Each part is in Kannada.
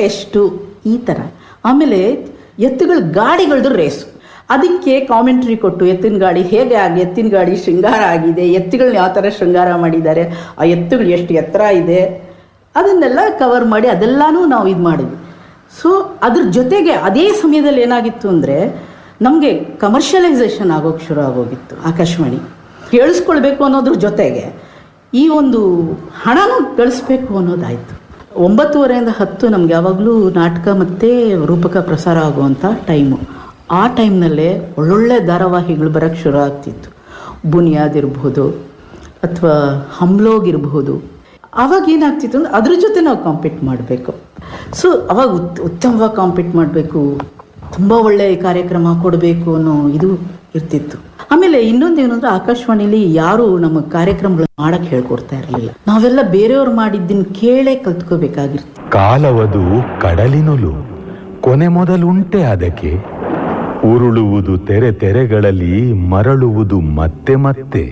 ಎಷ್ಟು ಈ ಥರ ಆಮೇಲೆ ಎತ್ತುಗಳ ಗಾಡಿಗಳದ್ದು ರೇಸು ಅದಕ್ಕೆ ಕಾಮೆಂಟ್ರಿ ಕೊಟ್ಟು ಎತ್ತಿನ ಗಾಡಿ ಹೇಗೆ ಆಗಿ ಎತ್ತಿನ ಗಾಡಿ ಶೃಂಗಾರ ಆಗಿದೆ ಎತ್ತುಗಳನ್ನ ಯಾವ ಥರ ಶೃಂಗಾರ ಮಾಡಿದ್ದಾರೆ ಆ ಎತ್ತುಗಳು ಎಷ್ಟು ಎತ್ತರ ಇದೆ ಅದನ್ನೆಲ್ಲ ಕವರ್ ಮಾಡಿ ಅದೆಲ್ಲನೂ ನಾವು ಇದು ಮಾಡಿದ್ವಿ ಸೊ ಅದ್ರ ಜೊತೆಗೆ ಅದೇ ಸಮಯದಲ್ಲಿ ಏನಾಗಿತ್ತು ಅಂದರೆ ನಮಗೆ ಕಮರ್ಷಿಯಲೈಸೇಷನ್ ಆಗೋಕ್ಕೆ ಶುರು ಆಗೋಗಿತ್ತು ಆಕಾಶವಾಣಿ ಕೇಳಿಸ್ಕೊಳ್ಬೇಕು ಅನ್ನೋದ್ರ ಜೊತೆಗೆ ಈ ಒಂದು ಹಣನೂ ಗಳಿಸ್ಬೇಕು ಅನ್ನೋದಾಯಿತು ಒಂಬತ್ತುವರೆಯಿಂದ ಹತ್ತು ನಮ್ಗೆ ಯಾವಾಗಲೂ ನಾಟಕ ಮತ್ತು ರೂಪಕ ಪ್ರಸಾರ ಆಗುವಂಥ ಟೈಮು ಆ ಟೈಮ್ನಲ್ಲೇ ಒಳ್ಳೊಳ್ಳೆ ಧಾರಾವಾಹಿಗಳು ಬರೋಕ್ಕೆ ಶುರು ಆಗ್ತಿತ್ತು ಬುನಿಯಾದ್ ಇರ್ಬೋದು ಅಥವಾ ಹಮ್ಲೋಗ್ ಇರಬಹುದು ಅವಾಗ ಏನಾಗ್ತಿತ್ತು ಅಂದ್ರೆ ಅದ್ರ ಜೊತೆ ನಾವು ಕಾಂಪೀಟ್ ಮಾಡಬೇಕು ಸೊ ಅವಾಗ ಉತ್ ಉತ್ತಮವಾಗಿ ಕಾಂಪೀಟ್ ಮಾಡಬೇಕು ತುಂಬ ಒಳ್ಳೆಯ ಕಾರ್ಯಕ್ರಮ ಕೊಡಬೇಕು ಅನ್ನೋ ಇದು ಇರ್ತಿತ್ತು ಆಮೇಲೆ ಇನ್ನೊಂದೇನು ಅಂದ್ರೆ ಆಕಾಶವಾಣಿಲಿ ಯಾರು ನಮ್ಮ ಕಾರ್ಯಕ್ರಮಗಳು ಮಾಡಕ್ಕೆ ಹೇಳ್ಕೊಡ್ತಾ ಇರಲಿಲ್ಲ ನಾವೆಲ್ಲ ಬೇರೆಯವ್ರು ಮಾಡಿದ್ದನ್ನು ಕೇಳೇ ಕಲ್ತ್ಕೋಬೇಕಾಗಿರ್ತಿತ್ತು ಕಾಲವದು ಕಡಲಿನುಲು ಕೊನೆ ಮೊದಲುಂಟೆ ಅದಕ್ಕೆ ಉರುಳುವುದು ತೆರೆ ತೆರೆಗಳಲ್ಲಿ ಮರಳುವುದು ಮತ್ತೆ ಮತ್ತೆ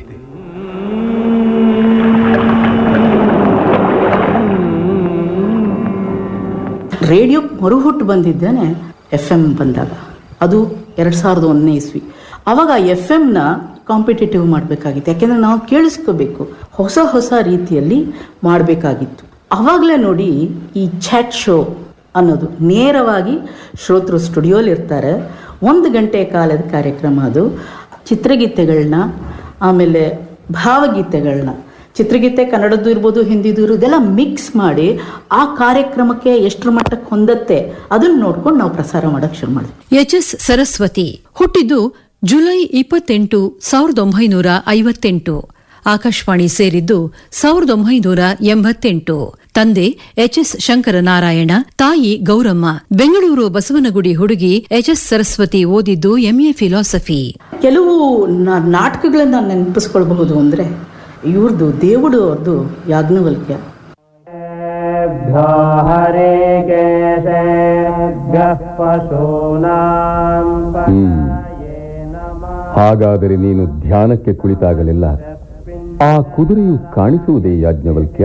ರೇಡಿಯೋ ಮರುಹುಟ್ಟು ಬಂದಿದ್ದೇನೆ ಎಫ್ ಎಮ್ ಬಂದಾಗ ಅದು ಎರಡು ಸಾವಿರದ ಒಂದನೇ ಇಸ್ವಿ ಅವಾಗ ಎಫ್ ಎಮ್ನ ಕಾಂಪಿಟೇಟಿವ್ ಮಾಡಬೇಕಾಗಿತ್ತು ಯಾಕೆಂದರೆ ನಾವು ಕೇಳಿಸ್ಕೋಬೇಕು ಹೊಸ ಹೊಸ ರೀತಿಯಲ್ಲಿ ಮಾಡಬೇಕಾಗಿತ್ತು ಅವಾಗಲೇ ನೋಡಿ ಈ ಚಾಟ್ ಶೋ ಅನ್ನೋದು ನೇರವಾಗಿ ಶ್ರೋತೃ ಸ್ಟುಡಿಯೋಲಿ ಇರ್ತಾರೆ ಒಂದು ಗಂಟೆ ಕಾಲದ ಕಾರ್ಯಕ್ರಮ ಅದು ಚಿತ್ರಗೀತೆಗಳನ್ನ ಆಮೇಲೆ ಭಾವಗೀತೆಗಳನ್ನ ಚಿತ್ರಗೀತೆ ಕನ್ನಡದ್ದು ಇರ್ಬೋದು ಹಿಂದಿದು ಇರ್ಬೋದು ಇದೆಲ್ಲ ಮಿಕ್ಸ್ ಮಾಡಿ ಆ ಕಾರ್ಯಕ್ರಮಕ್ಕೆ ಎಷ್ಟರ ಮಟ್ಟಕ್ಕೆ ಹೊಂದತ್ತೆ ಅದನ್ನ ನೋಡ್ಕೊಂಡು ನಾವು ಪ್ರಸಾರ ಮಾಡಕ್ಕೆ ಶುರು ಮಾಡಿದ್ವಿ ಎಚ್ ಎಸ್ ಸರಸ್ವತಿ ಹುಟ್ಟಿದ್ದು ಜುಲೈ ಇಪ್ಪತ್ತೆಂಟು ಸಾವಿರದ ಒಂಬೈನೂರ ಐವತ್ತೆಂಟು ಆಕಾಶವಾಣಿ ಸೇರಿದ್ದು ಸಾವಿರದ ಒಂಬೈನೂರ ಎಂಬತ್ತೆಂಟು ತಂದೆ ಎಚ್ ಎಸ್ ಶಂಕರನಾರಾಯಣ ತಾಯಿ ಗೌರಮ್ಮ ಬೆಂಗಳೂರು ಬಸವನಗುಡಿ ಹುಡುಗಿ ಎಚ್ ಎಸ್ ಸರಸ್ವತಿ ಓದಿದ್ದು ಎಂಎ ಫಿಲಾಸಫಿ ಕೆಲವು ನಾ- ನಾಟಕಗಳನ್ನ ನೆನಪಿಸ್ಕೊಳ್ಬಹುದು ಅಂದ್ರೆ ಇವ್ರದ್ದು ದೇವುಡು ಅವ್ರದ್ದು ಯಾಜ್ಞವಲ್ಕ್ಯ हरे केशेभ्यः पशूनां ಹಾಗಾದರೆ ನೀನು ಧ್ಯಾನಕ್ಕೆ ಕುಳಿತಾಗಲೆಲ್ಲ ಆ ಕುದುರೆಯು ಕಾಣಿಸುವುದೇ ಯಾಜ್ಞವಲ್ಕ್ಯ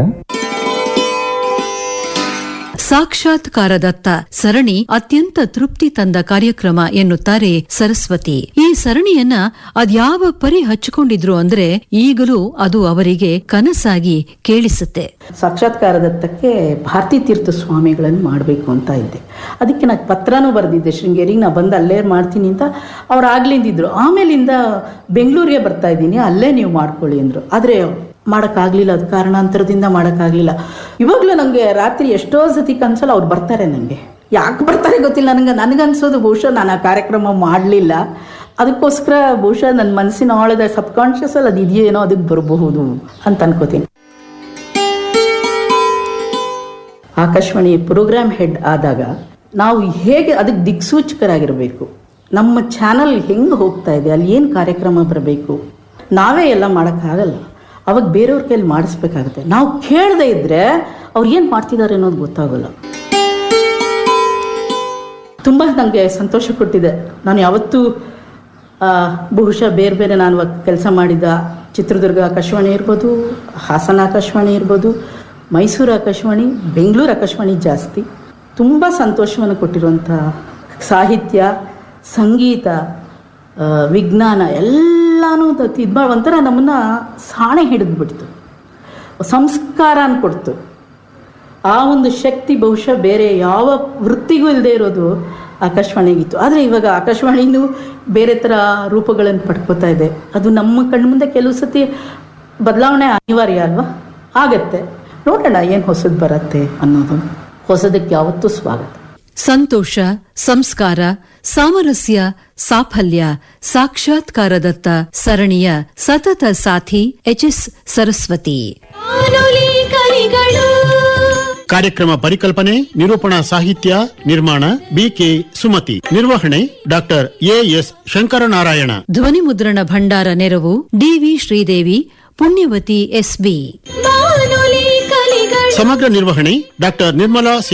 ಸಾಕ್ಷಾತ್ಕಾರದತ್ತ ಸರಣಿ ಅತ್ಯಂತ ತೃಪ್ತಿ ತಂದ ಕಾರ್ಯಕ್ರಮ ಎನ್ನುತ್ತಾರೆ ಸರಸ್ವತಿ ಈ ಸರಣಿಯನ್ನ ಅದ್ಯಾವ ಪರಿ ಹಚ್ಚಿಕೊಂಡಿದ್ರು ಅಂದ್ರೆ ಈಗಲೂ ಅದು ಅವರಿಗೆ ಕನಸಾಗಿ ಕೇಳಿಸುತ್ತೆ ಸಾಕ್ಷಾತ್ಕಾರದತ್ತಕ್ಕೆ ಭಾರತೀ ತೀರ್ಥ ಸ್ವಾಮಿಗಳನ್ನು ಮಾಡಬೇಕು ಅಂತ ಇದ್ದೆ ಅದಕ್ಕೆ ನಾನು ಪತ್ರನೂ ಬರೆದಿದ್ದೆ ಶೃಂಗೇರಿಗೆ ನಾ ಬಂದು ಅಲ್ಲೇ ಮಾಡ್ತೀನಿ ಅಂತ ಅವ್ರು ಆಗ್ಲಿಂದಿದ್ರು ಆಮೇಲಿಂದ ಬೆಂಗಳೂರಿಗೆ ಬರ್ತಾ ಇದ್ದೀನಿ ಅಲ್ಲೇ ನೀವು ಮಾಡ್ಕೊಳ್ಳಿ ಅಂದರು ಆದರೆ ಮಾಡೋಕ್ಕಾಗಲಿಲ್ಲ ಅದು ಕಾರಣಾಂತರದಿಂದ ಮಾಡೋಕ್ಕಾಗಲಿಲ್ಲ ಇವಾಗಲೂ ನನಗೆ ರಾತ್ರಿ ಎಷ್ಟೋ ಸತಿ ಕನ್ಸಲ್ಲ ಅವ್ರು ಬರ್ತಾರೆ ನನಗೆ ಯಾಕೆ ಬರ್ತಾರೆ ಗೊತ್ತಿಲ್ಲ ನನಗೆ ನನಗನ್ಸೋದು ಬಹುಶಃ ನಾನು ಆ ಕಾರ್ಯಕ್ರಮ ಮಾಡಲಿಲ್ಲ ಅದಕ್ಕೋಸ್ಕರ ಬಹುಶಃ ನನ್ನ ಮನಸ್ಸಿನ ಆಳದ ಸಬ್ ಕಾನ್ಷಿಯಸ್ ಅಲ್ಲಿ ಅದು ಇದೆಯೇನೋ ಅದಕ್ಕೆ ಬರಬಹುದು ಅಂತ ಅನ್ಕೋತೀನಿ ಆಕಾಶವಾಣಿ ಪ್ರೋಗ್ರಾಮ್ ಹೆಡ್ ಆದಾಗ ನಾವು ಹೇಗೆ ಅದಕ್ಕೆ ದಿಕ್ಸೂಚಕರಾಗಿರಬೇಕು ನಮ್ಮ ಚಾನಲ್ ಹೆಂಗೆ ಹೋಗ್ತಾ ಇದೆ ಅಲ್ಲಿ ಏನು ಕಾರ್ಯಕ್ರಮ ಬರಬೇಕು ನಾವೇ ಎಲ್ಲ ಮಾಡೋಕ್ಕಾಗಲ್ಲ ಅವಾಗ ಬೇರೆಯವ್ರ ಕೈಲಿ ಮಾಡಿಸ್ಬೇಕಾಗುತ್ತೆ ನಾವು ಕೇಳದೇ ಇದ್ರೆ ಅವ್ರು ಏನು ಮಾಡ್ತಿದ್ದಾರೆ ಅನ್ನೋದು ಗೊತ್ತಾಗಲ್ಲ ತುಂಬ ನನಗೆ ಸಂತೋಷ ಕೊಟ್ಟಿದೆ ನಾನು ಯಾವತ್ತೂ ಆ, ಬಹುಶಃ ಬೇರೆ ಬೇರೆ ನಾನು ಕೆಲಸ ಮಾಡಿದ ಚಿತ್ರದುರ್ಗ ಆಕಾಶವಾಣಿ ಇರ್ಬೋದು ಹಾಸನ ಆಕಾಶವಾಣಿ ಇರ್ಬೋದು ಮೈಸೂರು ಆಕಾಶವಾಣಿ ಬೆಂಗಳೂರು ಆಕಾಶವಾಣಿ ಜಾಸ್ತಿ ತುಂಬ ಸಂತೋಷವನ್ನು ಕೊಟ್ಟಿರುವಂಥ ಸಾಹಿತ್ಯ ಸಂಗೀತ ಆ, ವಿಜ್ಞಾನ ಎಲ್ಲನೂ ಇದು ಮಾಡಿ ಒಂಥರ ನಮ್ಮನ್ನು ಸಾಣೆ ಹಿಡಿದ್ಬಿಡ್ತು ಸಂಸ್ಕಾರ ಕೊಡ್ತು ಆ ಒಂದು ಶಕ್ತಿ ಬಹುಶಃ ಬೇರೆ ಯಾವ ವೃತ್ತಿಗೂ ಇಲ್ಲದೆ ಇರೋದು ಆಕಾಶವಾಣಿಗಿತ್ತು ಆದರೆ ಇವಾಗ ಆಕಾಶವಾಣಿನೂ ಬೇರೆ ಥರ ರೂಪಗಳನ್ನು ಪಡ್ಕೋತಾ ಇದೆ ಅದು ನಮ್ಮ ಕಣ್ಮುಂದೆ ಕೆಲವು ಸತಿ ಬದಲಾವಣೆ ಅನಿವಾರ್ಯ ಅಲ್ವಾ ಆಗತ್ತೆ ನೋಡೋಣ ಏನು ಹೊಸದು ಬರುತ್ತೆ ಅನ್ನೋದು ಹೊಸದಕ್ಕೆ ಯಾವತ್ತೂ ಸ್ವಾಗತ ಸಂತೋಷ ಸಂಸ್ಕಾರ ಸಾಮರಸ್ಯ ಸಾಫಲ್ಯ ಸಾಕ್ಷಾತ್ಕಾರದತ್ತ ಸರಣಿಯ ಸತತ ಸಾಥಿ ಎಚ್ಎಸ್ ಸರಸ್ವತಿ ಕಾರ್ಯಕ್ರಮ ಪರಿಕಲ್ಪನೆ ನಿರೂಪಣಾ ಸಾಹಿತ್ಯ ನಿರ್ಮಾಣ ಬಿಕೆ ಸುಮತಿ ನಿರ್ವಹಣೆ ಡಾಕ್ಟರ್ ಎಎಸ್ ಶಂಕರನಾರಾಯಣ ಧ್ವನಿ ಮುದ್ರಣ ಭಂಡಾರ ನೆರವು ಡಿವಿ ಶ್ರೀದೇವಿ ಪುಣ್ಯವತಿ ಎಸ್ಬಿ ಸಮಗ್ರ ನಿರ್ವಹಣೆ ಡಾಕ್ಟರ್ ನಿರ್ಮಲಾ ಸಿ